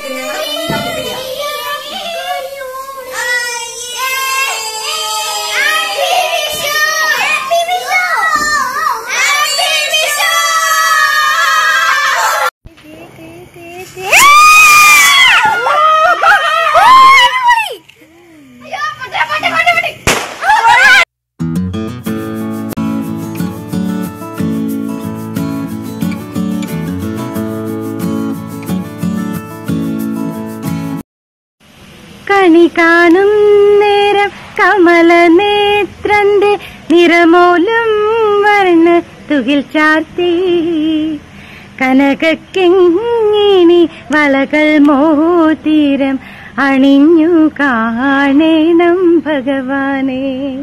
കണി കാണും നേരം കമല നേത്രന്റെ നിറമൂലം വർണ്ണ തുകിൽ ചാർത്തി കനകക്കിങ്ങിനി വളകൾ മോതിരം അണിഞ്ഞു കാണേണം ഭഗവാനെ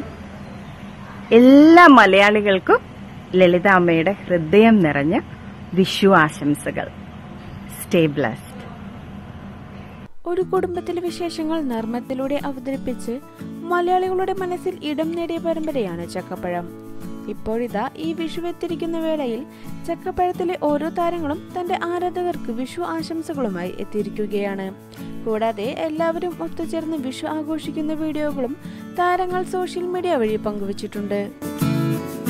എല്ലാ മലയാളികൾക്കും ലളിതാമ്മയുടെ ഹൃദയം നിറഞ്ഞ വിഷു ആശംസകൾ സ്റ്റേ ബ്ലസ്ഡ് ഒരു കുടുംബത്തിലെ വിശേഷങ്ങൾ നർമ്മത്തിലൂടെ അവതരിപ്പിച്ച് മലയാളികളുടെ മനസ്സിൽ ഇടം നേടിയ പരമ്പരയാണ് ചക്കപ്പഴം ഇപ്പോഴിതാ ഈ വിഷു എത്തിരിക്കുന്ന വേളയിൽ ചക്കപ്പഴത്തിലെ ഓരോ താരങ്ങളും തന്റെ ആരാധകർക്ക് വിഷു ആശംസകളുമായി എത്തിയിരിക്കുകയാണ് കൂടാതെ എല്ലാവരും ഒത്തുചേർന്ന് വിഷു ആഘോഷിക്കുന്ന വീഡിയോകളും താരങ്ങൾ സോഷ്യൽ മീഡിയ വഴി പങ്കുവച്ചിട്ടുണ്ട്